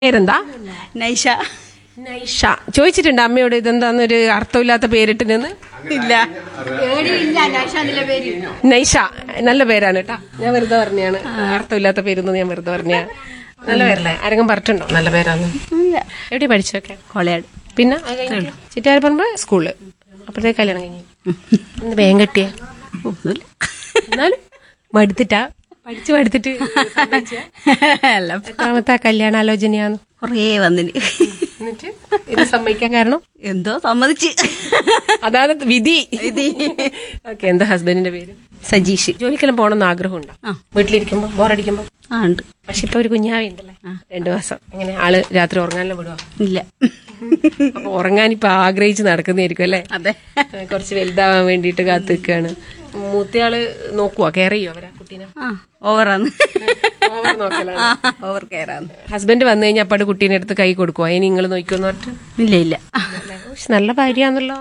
പേരെന്താ നൈഷ നൈഷ ചോദിച്ചിട്ടുണ്ട് അമ്മയോട് ഇതെന്താന്നൊരു അർത്ഥമില്ലാത്ത പേരിട്ടിനെന്ന് ഇല്ല ഇല്ല നൈഷ എന്നുള്ള പേര് നൈഷ നല്ല പേരാണ് കേട്ടാ ഞാൻ വെറുതെ പറഞ്ഞാണ് അർത്ഥമില്ലാത്ത പേരൊന്നും ഞാൻ വെറുതെ പറഞ്ഞ നല്ല പേരല്ലേ ആരെങ്കിലും പറഞ്ഞിട്ടുണ്ടോ നല്ല പേരാന്ന് ഇല്ല എവിടെ പഠിച്ചൊക്കെ കൊളയാട് പിന്നെ ചിറ്റാരപ്പറമ്പ് സ്കൂളില് അപ്പോഴത്തേക്ക് കല്യാണം കഴിഞ്ഞു ഇന്ന് വേഗം കെട്ടിയ ഒന്നുമില്ല എന്നാലും മടുത്തിട്ടാ പഠിച്ചു മടുത്തിട്ട് അല്ല എത്രാമത്തെ കല്യാണാലോചനയാന്ന് കുറേ വന്നിന് എന്നിട്ട് ഇത് സമ്മതിക്കാൻ കാരണം എന്തോ സമ്മതിച്ച് അതാണ് വിധി ഓക്കെ എന്താ ഹസ്ബൻഡിന്റെ പേര് സജീഷ് ജോലിക്കെല്ലാം പോകണമെന്ന് ആഗ്രഹമുണ്ടോ ആ. വീട്ടിലിരിക്കുമ്പോ ബോറടിക്കുമ്പോ ആ ഉണ്ട് പക്ഷെ ഇപ്പൊ ഒരു കുഞ്ഞാവി ഉണ്ടല്ലേ രണ്ടു മാസം എങ്ങനെ ആള് രാത്രി ഉറങ്ങാനല്ലോ വിടുവോ ഇല്ല അപ്പൊ ഉറങ്ങാൻ ഇപ്പൊ ആഗ്രഹിച്ച് നടക്കുന്നതായിരിക്കും അല്ലേ അതെ ഏ, കുറച്ച് വലുതാവാൻ വേണ്ടിയിട്ട് കാത്തു നിൽക്കുകയാണ് മൂത്തയാള് നോക്കുവോ കെയർ ചെയ്യോ അവരാ കുട്ടീനെ ആ ഓവറാന്ന് ഓവർ നോക്കലാണ് ആ ഓവർ കെയറാന്ന് ഹസ്ബൻഡ് വന്നു കഴിഞ്ഞാൽ അപ്പാട് കുട്ടീനെ അടുത്ത് കൈ കൊടുക്കുവോ അതിന് നിങ്ങൾ നോക്കിയോന്ന് പറഞ്ഞിട്ട് ഇല്ല ഇല്ല ഉഷ്, നല്ല ഭാര്യയാന്നല്ലോ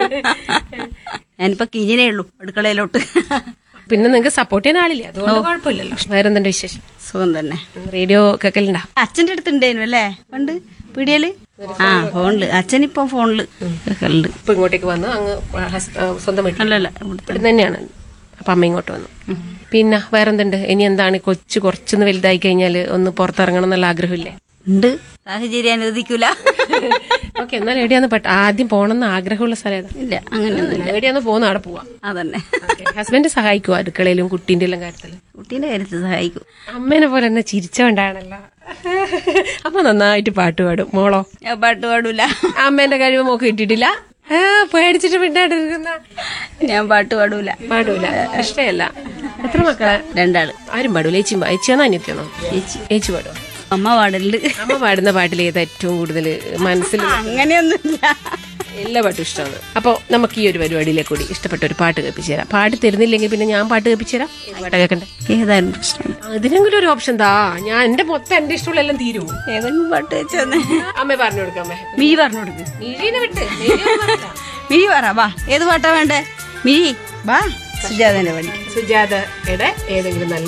ഞാനിപ്പോ കിഞ്ഞിനേ ഉള്ളൂ അടുക്കളയിലോട്ട് പിന്നെ നിങ്ങൾക്ക് സപ്പോർട്ട് ചെയ്യാൻ ആളില്ല അതുകൊണ്ട് കുഴപ്പമില്ലല്ലോ വേറെന്തുണ്ട് വിശേഷം സുഖം തന്നെ റേഡിയോ കേൾക്കലുണ്ടാ അച്ഛന്റെ അടുത്തുണ്ടായിരുന്നു അല്ലേ പണ്ട് പീടിയല് ആ ഫോണില് അച്ഛനിപ്പോ ഫോണില് കേൾക്കലുണ്ട് ഇപ്പൊ ഇങ്ങോട്ടേക്ക് വന്നു അങ്ങ് ഹസ്- ആ, സ്വന്തം വീട്ടിൽ അല്ലല്ല ഇവിടുത്തെ ഇവിടെ തന്നെയാണ് അപ്പൊ അമ്മ ഇങ്ങോട്ട് വന്നു പിന്നെ വേറെന്തുണ്ട് ഇനി എന്താണ് കൊച്ചു കുറച്ചൊന്ന് വലുതായി കഴിഞ്ഞാല് ഒന്ന് പുറത്തിറങ്ങണം എന്നുള്ള ആഗ്രഹമില്ലേ ഉണ്ട് സാഹചര്യം അനുവദിക്കൂല ഓക്കെ എന്നാലും എവിടെയാന്ന് പെട്ട ആദ്യം പോകണമെന്ന് ആഗ്രഹമുള്ള സ്ഥലം ഏതാ ഇല്ല അങ്ങനെയൊന്നുമില്ല എവിടെയാന്ന് പോകുന്ന അവിടെ പോവാം അതന്നെ ഹസ്ബൻഡ് സഹായിക്കുവോ അടുക്കളയിലും കുട്ടീന്റെ എല്ലാം കാര്യത്തില് കുട്ടീന്റെ കാര്യത്തിൽ സഹായിക്കും അമ്മേനെ പോലെ തന്നെ ചിരിച്ചോണ്ടാണല്ലോ അപ്പൊ നന്നായിട്ട് പാട്ട് പാടും മോളോ ഞാൻ പാട്ട് പാടൂല അമ്മേന്റെ കഴിവ് മോക്ക് കിട്ടിയിട്ടില്ല ആ, പേടിച്ചിട്ട് പിന്നാടിരിക്കുന്ന ഞാൻ പാട്ട് പാടൂല പാടൂല ഇഷ്ടമല്ല എത്ര മക്കളെ രണ്ടാള് ആരും പാടൂല ചേച്ചി ചേച്ചിയാണോ അനിയത്തിയാണോ ചേച്ചി ചേച്ചി പാടും അമ്മ പാടലുണ്ട് അമ്മ പാടുന്ന പാട്ടിൽ ഏതാ ഏറ്റവും കൂടുതൽ മനസ്സിൽ അങ്ങനെയൊന്നുമില്ല എല്ലാ പാട്ടും ഇഷ്ടമാണ് അപ്പോൾ നമുക്ക് ഈ ഒരു പരിപാടിയിലേക്ക് കൂടി ഇഷ്ടപ്പെട്ട ഒരു പാട്ട് കേൾപ്പിച്ചു തരാം പാട്ട് തരുന്നില്ലെങ്കിൽ പിന്നെ ഞാൻ പാട്ട് കേൾപ്പിച്ചു തരാം ഏത് പാട്ടാ കേൾക്കണ്ടേ ഏതായാലും പ്രശ്നം അതിനെങ്കിലും ഒരു ഓപ്ഷൻ താ ഞാൻ എന്റെ മൊത്തം എന്റെ ഇഷ്ടമുള്ള എല്ലാം തീരുമോ ഏതെങ്കിലും പാട്ട് വെച്ചെന്ന് അമ്മ പറഞ്ഞു കൊടുക്കാം അമ്മേ മിഴി പറഞ്ഞു കൊടുക്ക് മിഴീനെ വിട്ട് മിഴിയൊന്നും പറയണ്ട. മിഴി പറ വാ ഏത് പാട്ടാ വേണ്ടേ മിഴി വാ സുജാതന്റെ പണി സുജാതയുടെ ഏതെങ്കിലും നല്ല